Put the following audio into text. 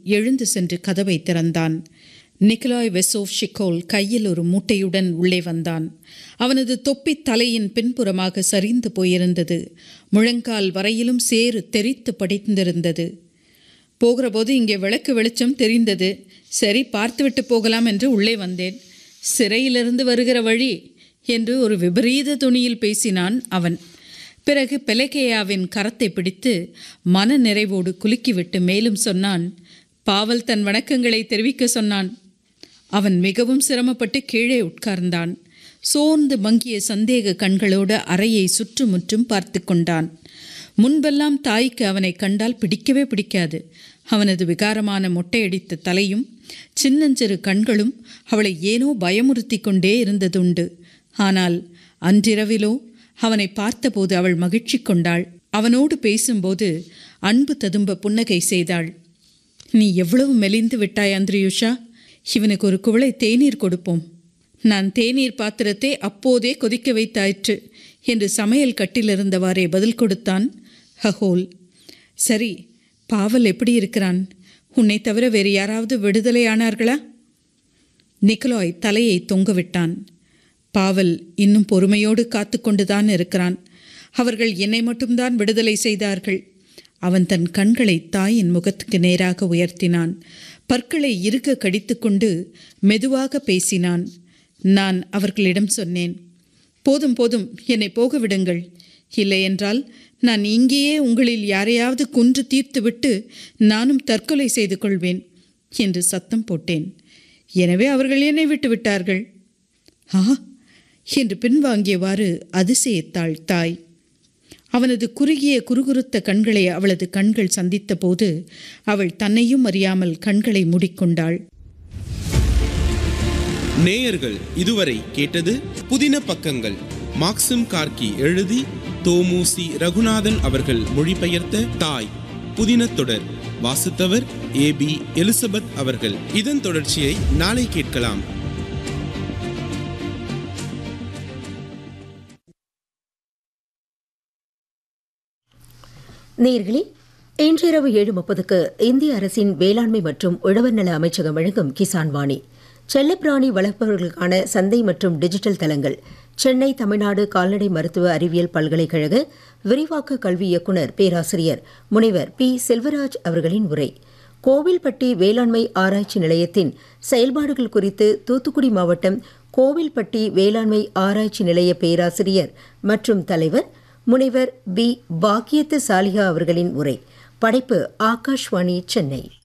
எழுந்து சென்று கதவை திறந்தான் நிக்கலாய் வெசோவ் ஷிகோல் கையில் ஒரு மூட்டையுடன் உள்ளே வந்தான் அவனது தொப்பி தலையின் பின்புறமாக சரிந்து போயிருந்தது முழங்கால் வரையிலும் சேறு தெரித்து படித்திருந்தது போகிறபோது இங்கே விளக்கு வெளிச்சம் தெரிந்தது சரி பார்த்துவிட்டு போகலாம் என்று உள்ளே வந்தேன் சிறையிலிருந்து வருகிற வழி என்று ஒரு விபரீத துணியில் பேசினான் அவன் பிறகு பெலகேயாவின் கரத்தை பிடித்து மன நிறைவோடு குலுக்கிவிட்டு மேலும் சொன்னான் பாவல் தன் வணக்கங்களை தெரிவிக்க சொன்னான் அவன் மிகவும் சிரமப்பட்டு கீழே உட்கார்ந்தான் சோர்ந்து மங்கிய சந்தேக கண்களோடு அறையை சுற்றுமுற்றும் பார்த்து கொண்டான் முன்பெல்லாம் தாய்க்கு அவனை கண்டால் பிடிக்கவே பிடிக்காது அவனது விகாரமான மொட்டையடித்த தலையும் சின்னஞ்சிறு கண்களும் அவளை ஏனோ பயமுறுத்தி கொண்டே இருந்ததுண்டு ஆனால் அன்றிரவிலோ அவனை பார்த்தபோது அவள் மகிழ்ச்சி கொண்டாள் அவனோடு பேசும்போது அன்பு ததும்ப புன்னகை செய்தாள் நீ எவ்வளவு மெலிந்து விட்டாய் அந்திரியுஷா இவனுக்கு ஒரு குவளை தேநீர் கொடுப்போம் நான் தேநீர் பாத்திரத்தை அப்போதே கொதிக்க வைத்தாயிற்று என்று சமையல் கட்டிலிருந்தவாறே பதில் கொடுத்தான் ஹஹோல் சரி பாவல் எப்படி இருக்கிறான் உன்னை தவிர வேறு யாராவது விடுதலை ஆனார்களா நிக்கலாய் தலையை தொங்கவிட்டான் பாவல் இன்னும் பொறுமையோடு காத்து கொண்டுதான் இருக்கிறான் அவர்கள் என்னை மட்டும்தான் விடுதலை செய்தார்கள் அவன் தன் கண்களை தாயின் முகத்துக்கு நேராக உயர்த்தினான் பற்களை இறுக கடித்துக்கொண்டு மெதுவாக பேசினான் நான் அவர்களிடம் சொன்னேன் போதும் போதும் என்னை போக விடுங்கள் இல்லையென்றால் நான் இங்கேயே உங்களில் யாரையாவது கொன்று தீர்த்துவிட்டு நானும் தற்கொலை செய்து கொள்வேன் என்று சத்தம் போட்டேன் எனவே அவர்கள் என்னை விட்டு விட்டார்கள் ஆ என்று பின்வாங்கியவாறு அதிசயத்தாள் தாய் அவனது குறுகிய குறுகுறுத்த கண்களை அவளது கண்கள் சந்தித்த போது அவள் தன்னையும் அறியாமல் கண்களை மூடிக்கொண்டாள் நேயர்கள் இதுவரை கேட்டது புதின பக்கங்கள் மாக்சிம் கார்கி எழுதி தோமுசி ரகுநாதன் அவர்கள் மொழிபெயர்த்த தாய் புதின தொடர் வாசித்தவர் ஏ பி எலிசபெத் அவர்கள் இதன் தொடர்ச்சியை நாளை கேட்கலாம் நேர்களே இன்றிரவு ஏழு முப்பதுக்கு இந்திய அரசின் வேளாண்மை மற்றும் உழவர் நல அமைச்சகம் வழங்கும் கிசான் வாணி செல்லப்பிராணி வளர்ப்பவர்களுக்கான சந்தை மற்றும் டிஜிட்டல் தளங்கள் சென்னை தமிழ்நாடு கால்நடை மருத்துவ அறிவியல் பல்கலைக்கழக விரிவாக்க கல்வி இயக்குநர் பேராசிரியர் முனைவர் பி செல்வராஜ் அவர்களின் உரை கோவில்பட்டி வேளாண்மை ஆராய்ச்சி நிலையத்தின் செயல்பாடுகள் குறித்து தூத்துக்குடி மாவட்டம் கோவில்பட்டி வேளாண்மை ஆராய்ச்சி நிலைய பேராசிரியர் மற்றும் தலைவர் முனைவர் பி பாக்கியத்து சாலிஹா அவர்களின் உரை படைப்பு ஆகாஷ்வாணி சென்னை